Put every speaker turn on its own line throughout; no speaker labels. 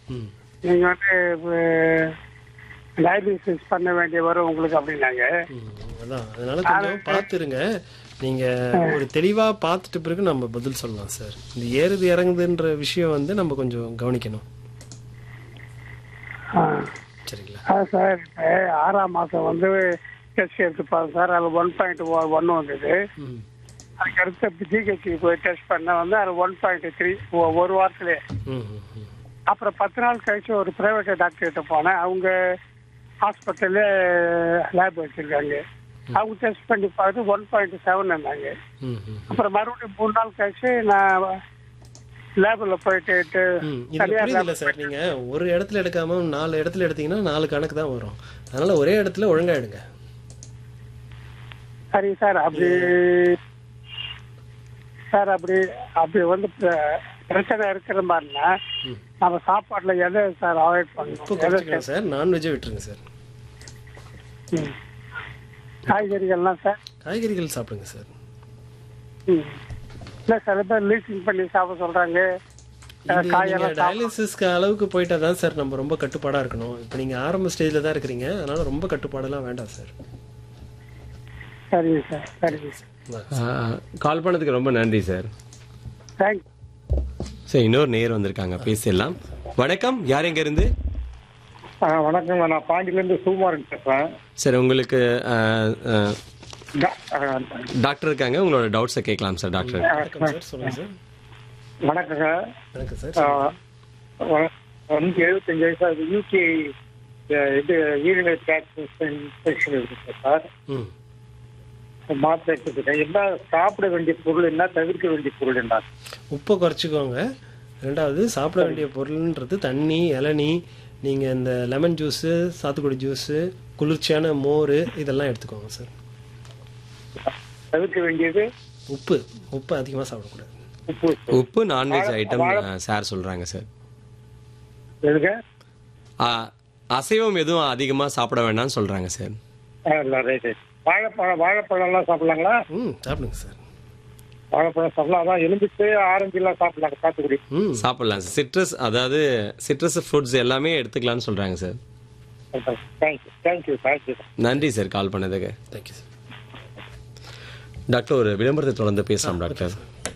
ம்
நீங்க வந்து டயாலிசிஸ் பண்ண வேண்டிய வரும் உங்களுக்கு அப்படின்னாங்க
ம், அதான் அதனால கொஞ்சம் பார்த்துருங்க நீங்க ஒரு தெளிவா பார்த்துட்ட பிறகு நம்ம பதில் சொல்லலாம் சார் இந்த ஏறுது இறங்குதுன்ற விஷயம் வந்து நம்ம கொஞ்சம் கவனிக்கணும்
ஆ.
சரிங்களா
அதான் சார் இப்ப ஆறாம் மாசம் வந்து டெஸ்ட் எடுத்துப்பாங்க சார் அது ஒன் பாயிண்ட் ஒன் வந்தது
ம்
அதுக்கு அடுத்து ஜிஹெச்சி போய் டெஸ்ட் பண்ண வந்து அது ஒன் பாயிண்ட் த்ரீ ஒரு வாரத்திலே
ம் ம், ம்
அப்புறம் பத்து நாள் கழிச்சு ஒரு பிரைவேட் டாக்டர் கிட்ட போனேன் அவங்க ஹாஸ்பிட்டல்ல லேப் வச்சிருக்காங்க அவங்க டெஸ்ட் பண்ணி பார்த்து ஒன் பாயிண்ட் செவன் இருந்தாங்க
ம் ம்
அப்புறம் மறுபடியும் மூணு நாள் கழிச்சு நான் லேபில் போயிட்டு
ம், இதுல
தனியார்
புரியுதுல்ல சார் நீங்க ஒரு இடத்துல எடுக்காம நாலு இடத்துல எடுத்தீங்கன்னா நாலு கணக்கு தான் வரும் அதனால ஒரே இடத்துல ஒழுங்கா எடுங்க
சரி சார் அப்படி சார் அப்படி அப்படி வந்து பிர- பிரச்சனை இருக்கிற மாதிரினா
ம்.
நம்ம சாப்பாட்டுல எதை சார் அவாய்ட்
இப்போ
பண்ணணும் எதை
குறைச்சிக்கலாம் சார் நான்வெஜ்ஜை விட்டுருங்க சார்
ம். காய்கறிகள்லாம் சார்
காய்கறிகள் சாப்பிடுங்க சார்
ம். இல்ல சில பேர் லீச்சிங் பண்ணி சாப்பிட சொல்றாங்க
இது நீங்க
காயெல்லாம் சாப்பிட
டயாலிசிஸ்க்கு அளவுக்கு போயிட்டா தான் சார் நம்ம ரொம்ப கட்டுப்பாடா இருக்கணும் இப்போ நீங்க ஆரம்ப ஸ்டேஜ்ல தான் இருக்கிறீங்க அதனால ரொம்ப கட்டுப்பாடெல்லாம் வேண்டாம் சார்
சரிங்க சார் சரிங்க சார்
கால் பண்ணதுக்கு ரொம்ப நன்றி சார்
தேங்க்ஸ்
சார் இன்னொரு நேர் வந்திருக்காங்க பேசிடலாம் வணக்கம் யார் எங்க இருந்து
வணக்கங்க நான் பாண்டியிலேருந்து சுகுமாரன் பேசுறேன்
சார் உங்களுக்கு அஹ், அஹ், டாக்டர் இருக்காங்க உங்களோட டவுட்ஸை கேட்கலாம் சார் டாக்டர்
வணக்கம் சார் சொல்லுங்க சார்
வணக்கங்க
வணக்கம் சார்
வந்து எழுபத்தஞ்சு வயசு யூகே இது யூரினரி ட்ராக்ட் இன்ஃபெக்ஷன் இருக்கு சார்
ம்
மாத்திரை எடுத்துக்கிட்டேன் என்ன சாப்பிட வேண்டிய பொருள் என்ன தவிர்க்க வேண்டிய பொருள் என்ன
உப்பை குறைச்சிக்கோங்க ரெண்டாவது சாப்பிட வேண்டிய பொருள்ன்றது தண்ணி இளநீ நீங்க இந்த லெமன் ஜூஸு சாத்துக்குடி ஜூஸு குளிர்ச்சியான மோர் இதெல்லாம் எடுத்துக்கோங்க சார்
தவிர்க்க வேண்டியது
உப்பு உப்பு அதிகமாக சாப்பிடக்கூடாது
உப்பு
உப்பு நான்வெஜ் ஐட்டம் சார் சொல்றாங்க சார்
எதுங்க
அஹ், அசைவம் எதுவும் அதிகமா சாப்பிட வேண்டாம்னு சொல்றாங்க சார்
ரைட் வாழைப்பழம் வாழைப்பழம்லாம் சாப்பிடலாங்களா
ம் சாப்பிடுங்க சார்
வாழைப்பழம் சாப்பிடலாம் அதான் எலும்பிச்சு ஆரஞ்சு எல்லாம் சாப்பிடலாங்க சாத்துக்குடி
ம்
சாப்பிடலாம் சார் சிட்ரஸ் அதாவது சிட்ரஸ் ஃப்ரூட்ஸ் எல்லாமே எடுத்துக்கலாம்னு சொல்றாங்க சார்
தேங்க்யூ தேங்க்யூ தேங்க்யூ
நன்றி சார் கால் பண்ணதுக்கு
தேங்க்யூ சார்
டாக்டர் ஒரு விளம்பரத்தை தொடர்ந்து பேசலாம் டாக்டர்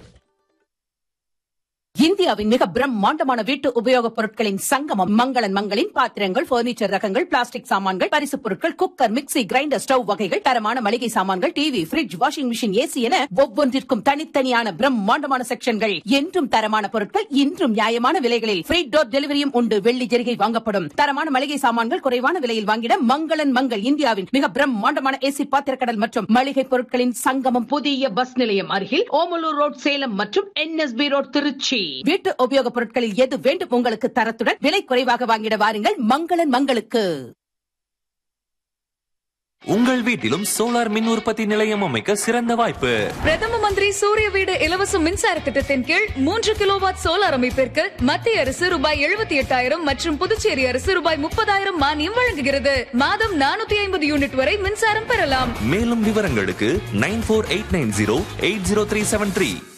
இந்தியாவின் மிக பிரம்மாண்டமான வீட்டு உபயோகப் பொருட்களின் சங்கமம் மங்களன் மங்களின் பாத்திரங்கள் பர்னிச்சர் ரகங்கள் பிளாஸ்டிக் சாமான்கள் பரிசுப் பொருட்கள் குக்கர் மிக்ஸி கிரைண்டர் ஸ்டவ் வகைகள் தரமான மளிகை சாமான்கள் TV fridge washing machine AC என ஒவ்வொன்றிற்கும் தனித்தனியான பிரம்மாண்டமான செக்ஷன்கள் என்றும் தரமான பொருட்கள் இன்றும் நியாயமான விலைகளில் ஃப்ரீ டோர் டெலிவரியும் உண்டு வெள்ளி ஜெரிகை வாங்கப்படும் தரமான மளிகை சாமான்கள் குறைவான விலையில் வாங்கிட மங்களன் மங்கள் இந்தியாவின் மிக பிரம்மாண்டமான ஏசி பாத்திரக்கடல் மற்றும் மளிகை பொருட்களின் சங்கமம் புதிய பஸ் நிலையம் அருகில் ஓமலூர் ரோட் சேலம் மற்றும் என்எஸ்பி ரோட் திருச்சி வீட்டு உபயோகப் பொருட்களில் எது வேண்டும் உங்களுக்கு தரத்துடன் விலை குறைவாக வாங்கிட வாருங்கள் மங்களன் மங்களுக்கு
உங்கள் வீட்டிலும் சோலார் மின் உற்பத்தி நிலையம் அமைக்க சிறந்த வாய்ப்பு
பிரதம மந்திரி சூரிய வீடு இலவச மின்சார திட்டத்தின் கீழ் மூன்று கிலோவாட் சோலார் அமைப்பிற்கு மத்திய அரசு ரூபாய் எழுபத்தி எட்டாயிரம் மற்றும் புதுச்சேரி அரசு ரூபாய் முப்பதாயிரம் மானியம் வழங்குகிறது மாதம் நானூத்தி ஐம்பது யூனிட் வரை மின்சாரம் பெறலாம்
மேலும் விவரங்களுக்கு nine four eight nine zero eight zero three seven three